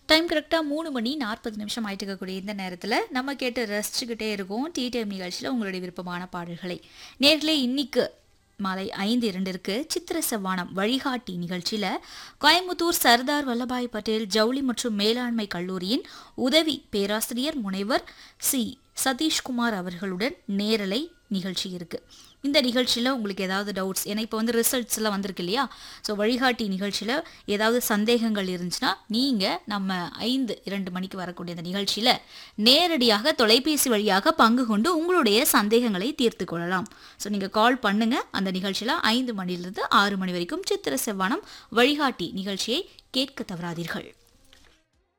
time கரெக்டாக மூணு மணி நாற்பது நிமிஷம் ஆயிட்டு இருக்கக்கூடிய இந்த நேரத்தில் நம்ம கேட்டு ரசிச்சுக்கிட்டே இருக்கோம் டீ டைம் நிகழ்ச்சியில் உங்களுடைய விருப்பமான பாடல்களை நேர்களே இன்னைக்கு மாலை ஐந்து இரண்டிற்கு சித்திர செவ்வானம் வழிகாட்டி நிகழ்ச்சியில் கோயம்புத்தூர் சர்தார் வல்லபாய் பட்டேல் ஜவுளி மற்றும் மேலாண்மை கல்லூரியின் உதவி பேராசிரியர் முனைவர் சி சதீஷ்குமார் அவர்களுடன் நேரலை நிகழ்ச்சி இருக்கு இந்த நிகழ்ச்சியில் உங்களுக்கு ஏதாவது டவுட்ஸ் ஏன்னா இப்போ வந்து ரிசல்ட்ஸ் எல்லாம் வந்திருக்கு இல்லையா ஸோ வழிகாட்டி நிகழ்ச்சியில் ஏதாவது சந்தேகங்கள் இருந்துச்சுன்னா நீங்கள் நம்ம ஐந்து இரண்டு மணிக்கு வரக்கூடிய அந்த நிகழ்ச்சியில் நேரடியாக தொலைபேசி வழியாக பங்கு கொண்டு உங்களுடைய சந்தேகங்களை தீர்த்து கொள்ளலாம் ஸோ நீங்கள் கால் பண்ணுங்க அந்த நிகழ்ச்சியில் ஐந்து மணிலிருந்து ஆறு மணி வரைக்கும் சித்திர செவ்வானம் வழிகாட்டி நிகழ்ச்சியை கேட்க தவறாதீர்கள்